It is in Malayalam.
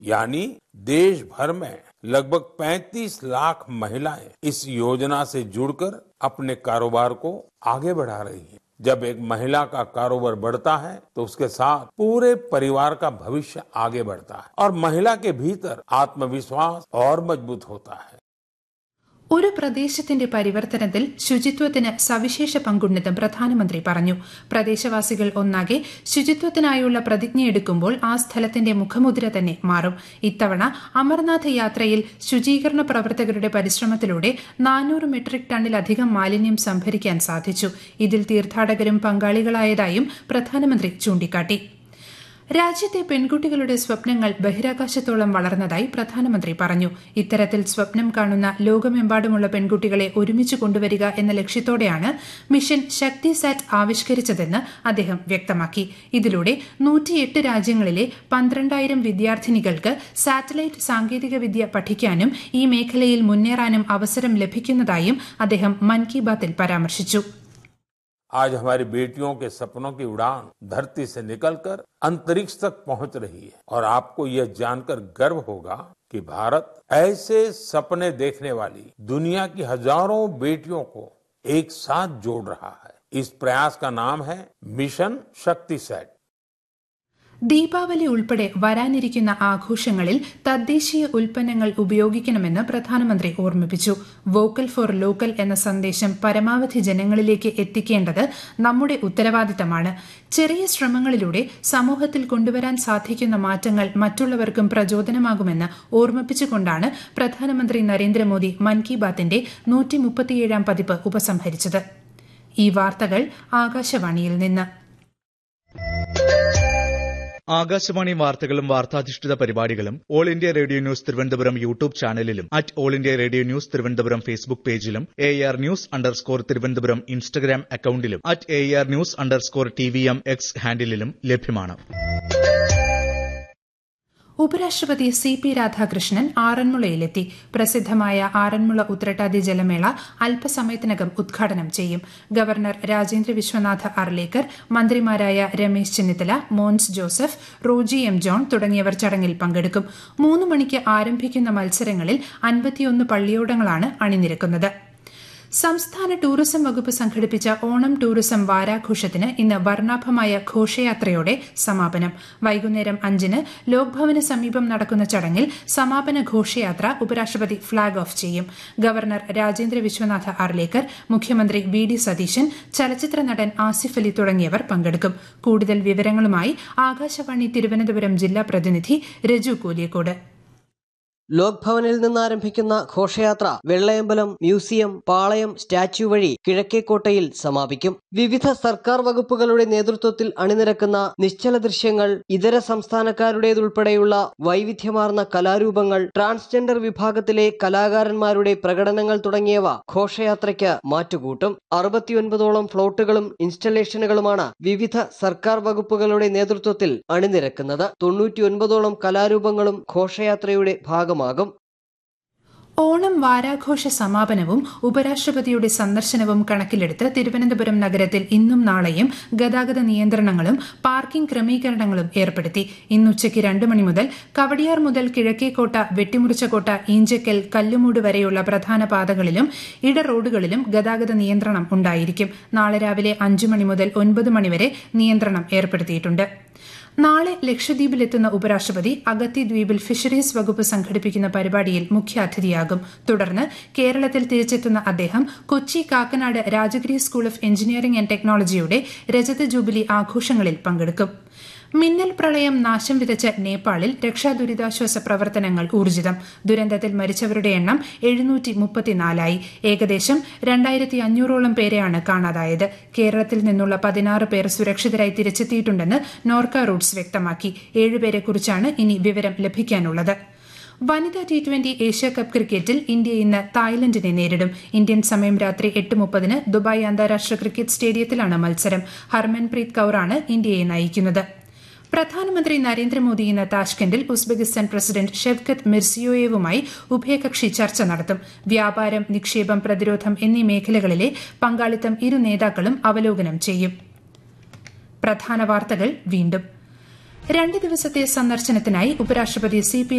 यानी देश भर में लगभग 35 लाख महिलाएं इस योजना से जुड़कर अपने कारोबार को आगे बढ़ा रही हैं जब एक महिला का कारोबार बढ़ता है तो उसके साथ पूरे परिवार का भविष्य आगे बढ़ता है और महिला के भीतर आत्मविश्वास और मजबूत होता है ഒരു പ്രദേശത്തിന്റെ പരിവർത്തനത്തിൽ ശുചിത്വത്തിന് സവിശേഷ പങ്കുണ്ടെന്നും പ്രധാനമന്ത്രി പറഞ്ഞു പ്രദേശവാസികൾ ഒന്നാകെ ശുചിത്വത്തിനായുള്ള പ്രതിജ്ഞയെടുക്കുമ്പോൾ ആ സ്ഥലത്തിന്റെ മുഖമുദ്ര തന്നെ മാറും ഇത്തവണ അമർനാഥ് യാത്രയിൽ ശുചീകരണ പ്രവർത്തകരുടെ പരിശ്രമത്തിലൂടെ നാനൂറ് മെട്രിക് ടണ്ണിലധികം മാലിന്യം സംഭരിക്കാൻ സാധിച്ചു ഇതിൽ തീർത്ഥാടകരും പങ്കാളികളായതായും പ്രധാനമന്ത്രി ചൂണ്ടിക്കാട്ടി രാജ്യത്തെ പെൺകുട്ടികളുടെ സ്വപ്നങ്ങൾ ബഹിരാകാശത്തോളം വളർന്നതായി പ്രധാനമന്ത്രി പറഞ്ഞു ഇത്തരത്തിൽ സ്വപ്നം കാണുന്ന ലോകമെമ്പാടുമുള്ള പെൺകുട്ടികളെ ഒരുമിച്ച് കൊണ്ടുവരിക എന്ന ലക്ഷ്യത്തോടെയാണ് മിഷൻ ശക്തി സാറ്റ് ആവിഷ്കരിച്ചതെന്ന് അദ്ദേഹം വ്യക്തമാക്കി ഇതിലൂടെ നൂറ്റിയെട്ട് രാജ്യങ്ങളിലെ പന്ത്രണ്ടായിരം വിദ്യാർത്ഥിനികൾക്ക് സാറ്റലൈറ്റ് സാങ്കേതികവിദ്യ പഠിക്കാനും ഈ മേഖലയിൽ മുന്നേറാനും അവസരം ലഭിക്കുന്നതായും അദ്ദേഹം മൻ കി ബാത്തിൽ പരാമർശിച്ചു आज हमारी बेटियों के सपनों की उड़ान धरती से निकलकर अंतरिक्ष तक पहुंच रही है और आपको यह जानकर गर्व होगा कि भारत ऐसे सपने देखने वाली दुनिया की हजारों बेटियों को एक साथ जोड़ रहा है इस प्रयास का नाम है मिशन शक्ति सेट ദീപാവലി ഉൾപ്പെടെ വരാനിരിക്കുന്ന ആഘോഷങ്ങളിൽ തദ്ദേശീയ ഉൽപ്പന്നങ്ങൾ ഉപയോഗിക്കണമെന്ന് പ്രധാനമന്ത്രി ഓർമ്മിപ്പിച്ചു വോക്കൽ ഫോർ ലോക്കൽ എന്ന സന്ദേശം പരമാവധി ജനങ്ങളിലേക്ക് എത്തിക്കേണ്ടത് നമ്മുടെ ഉത്തരവാദിത്തമാണ് ചെറിയ ശ്രമങ്ങളിലൂടെ സമൂഹത്തിൽ കൊണ്ടുവരാൻ സാധിക്കുന്ന മാറ്റങ്ങൾ മറ്റുള്ളവർക്കും പ്രചോദനമാകുമെന്ന് ഓർമ്മിപ്പിച്ചുകൊണ്ടാണ് പ്രധാനമന്ത്രി നരേന്ദ്രമോദി മൻ കി ബാത്തിന്റെ നൂറ്റി മുപ്പത്തിയേഴാം പതിപ്പ് ഉപസംഹരിച്ചത് ഈ വാർത്തകൾ ആകാശവാണിയിൽ നിന്ന് ആകാശവാണി വാർത്തകളും വാർത്താധിഷ്ഠിത പരിപാടികളും all India radio news Thiruvananthapuram YouTube ചാനലിലും at all India radio news Thiruvananthapuram Facebook പേജിലും A R news underscore Thiruvananthapuram Instagram അക്കൌണ്ടിലും at A R news underscore T V M X ഹാൻഡിലും ലഭ്യമാണ് ഉപരാഷ്ട്രപതി സി പി രാധാകൃഷ്ണൻ ആറന്മുളയിലെത്തി പ്രസിദ്ധമായ ആറന്മുള ഉത്രട്ടാതി ജലമേള അല്പസമയത്തിനകം ഉദ്ഘാടനം ചെയ്യും ഗവർണർ രാജേന്ദ്ര വിശ്വനാഥ അർലേക്കർ മന്ത്രിമാരായ രമേശ് ചെന്നിത്തല മോൻസ് ജോസഫ് റോജി എം ജോൺ തുടങ്ങിയവർ ചടങ്ങിൽ പങ്കെടുക്കും മൂന്ന് മണിക്ക് ആരംഭിക്കുന്ന മത്സരങ്ങളിൽ അൻപത്തിയൊന്ന് പള്ളിയോടങ്ങളാണ് അണിനിരക്കുന്നത് സംസ്ഥാന ടൂറിസം വകുപ്പ് സംഘടിപ്പിച്ച ഓണം ടൂറിസം വാരാഘോഷത്തിന് ഇന്ന് വർണ്ണാഭമായ ഘോഷയാത്രയോടെ സമാപനം വൈകുന്നേരം അഞ്ചിന് ലോക്ഭവന് സമീപം നടക്കുന്ന ചടങ്ങിൽ സമാപന ഘോഷയാത്ര ഉപരാഷ്ട്രപതി ഫ്ളാഗ് ഓഫ് ചെയ്യും ഗവർണർ രാജേന്ദ്ര വിശ്വനാഥ ആർലേക്കർ മുഖ്യമന്ത്രി വി ഡി സതീശൻ ചലച്ചിത്ര നടൻ ആസിഫ് അലി തുടങ്ങിയവർ പങ്കെടുക്കും കൂടുതൽ വിവരങ്ങളുമായി ആകാശവാണി തിരുവനന്തപുരം ജില്ലാ പ്രതിനിധി രജു കൂലിയക്കോട് ലോക് ഭവനിൽ നിന്ന് ആരംഭിക്കുന്ന ഘോഷയാത്ര വെള്ളയമ്പലം മ്യൂസിയം പാളയം സ്റ്റാച്യു വഴി കിഴക്കേക്കോട്ടയിൽ സമാപിക്കും വിവിധ സർക്കാർ വകുപ്പുകളുടെ നേതൃത്വത്തിൽ അണിനിരക്കുന്ന നിശ്ചല ദൃശ്യങ്ങൾ ഇതര സംസ്ഥാനക്കാരുടേതുൾപ്പെടെയുള്ള വൈവിധ്യമാർന്ന കലാരൂപങ്ങൾ ട്രാൻസ്ജെൻഡർ വിഭാഗത്തിലെ കലാകാരന്മാരുടെ പ്രകടനങ്ങൾ തുടങ്ങിയവ ഘോഷയാത്രയ്ക്ക് മാറ്റുകൂട്ടും അറുപത്തിയൊൻപതോളം ഫ്ലോട്ടുകളും ഇൻസ്റ്റലേഷനുകളുമാണ് വിവിധ സർക്കാർ വകുപ്പുകളുടെ നേതൃത്വത്തിൽ അണിനിരക്കുന്നത് തൊണ്ണൂറ്റിയൊൻപതോളം കലാരൂപങ്ങളും ഘോഷയാത്രയുടെ ഭാഗമാകും ഓണം വാരാഘോഷ സമാപനവും ഉപരാഷ്ട്രപതിയുടെ സന്ദർശനവും കണക്കിലെടുത്ത് തിരുവനന്തപുരം നഗരത്തിൽ ഇന്നും നാളെയും ഗതാഗത നിയന്ത്രണങ്ങളും പാർക്കിംഗ് ക്രമീകരണങ്ങളും ഏർപ്പെടുത്തി ഇന്നുച്ചയ്ക്ക് രണ്ട് മണി മുതൽ കവടിയാർ മുതൽ കിഴക്കേക്കോട്ട വെട്ടിമുറിച്ചകോട്ട ഈഞ്ചക്കൽ കല്ലുമൂട് വരെയുള്ള പ്രധാന പാതകളിലും ഇട റോഡുകളിലും ഗതാഗത നിയന്ത്രണം ഉണ്ടായിരിക്കും നാളെ രാവിലെ അഞ്ചു മണി മുതൽ ഒൻപത് മണിവരെ നിയന്ത്രണം ഏർപ്പെടുത്തിയിട്ടുണ്ട് നാളെ ലക്ഷദ്വീപിലെത്തുന്ന ഉപരാഷ്ട്രപതി അഗത്തി ദ്വീപിൽ ഫിഷറീസ് വകുപ്പ് സംഘടിപ്പിക്കുന്ന പരിപാടിയിൽ മുഖ്യാതിഥിയാകും തുടർന്ന് കേരളത്തിൽ തിരിച്ചെത്തുന്ന അദ്ദേഹം Kochi Kakkanad Rajagiri school of engineering and ടെക്നോളജിയുടെ രജത ജൂബിലി ആഘോഷങ്ങളിൽ പങ്കെടുക്കും മിന്നൽ പ്രളയം നാശം വിതച്ച നേപ്പാളിൽ രക്ഷാദുരിതാശ്വാസ പ്രവർത്തനങ്ങൾ ഊർജിതം ദുരന്തത്തിൽ മരിച്ചവരുടെ എണ്ണം എഴുന്നൂറ്റി മുപ്പത്തിനാലായി ഏകദേശം രണ്ടായിരത്തി അഞ്ഞൂറോളം പേരെയാണ് കാണാതായത് കേരളത്തിൽ നിന്നുള്ള പതിനാറ് പേർ സുരക്ഷിതരായി തിരിച്ചെത്തിയിട്ടുണ്ടെന്ന് നോർക്ക റൂട്ട്സ് വ്യക്തമാക്കി ഏഴുപേരെക്കുറിച്ചാണ് ഇനി വിവരം ലഭിക്കാനുള്ളത് വനിതാ ടി ട്വന്റി ഏഷ്യാകപ്പ് ക്രിക്കറ്റിൽ ഇന്ത്യ ഇന്ന് തായ്ലൻഡിനെ നേരിടും ഇന്ത്യൻ സമയം രാത്രി എട്ട് മുപ്പതിന് ദുബായ് അന്താരാഷ്ട്ര ക്രിക്കറ്റ് സ്റ്റേഡിയത്തിലാണ് മത്സരം ഹർമൻപ്രീത് കൌറാണ് ഇന്ത്യയെ നയിക്കുന്നത് പ്രധാനമന്ത്രി നരേന്ദ്രമോദി ഇന്ന് താഷ്കെൻഡിൽ ഉസ്ബെക്കിസ്ഥാൻ പ്രസിഡന്റ് ഷെവ്കത്ത് മിർസിയോയേവുമായി ഉഭയകക്ഷി ചർച്ച നടത്തും വ്യാപാരം നിക്ഷേപം പ്രതിരോധം എന്നീ മേഖലകളിലെ പങ്കാളിത്തം ഇരു നേതാക്കളും അവലോകനം ചെയ്യും പ്രധാന വാർത്തകൾ വീണ്ടും രണ്ട് ദിവസത്തെ സന്ദർശനത്തിനായി ഉപരാഷ്ട്രപതി സി പി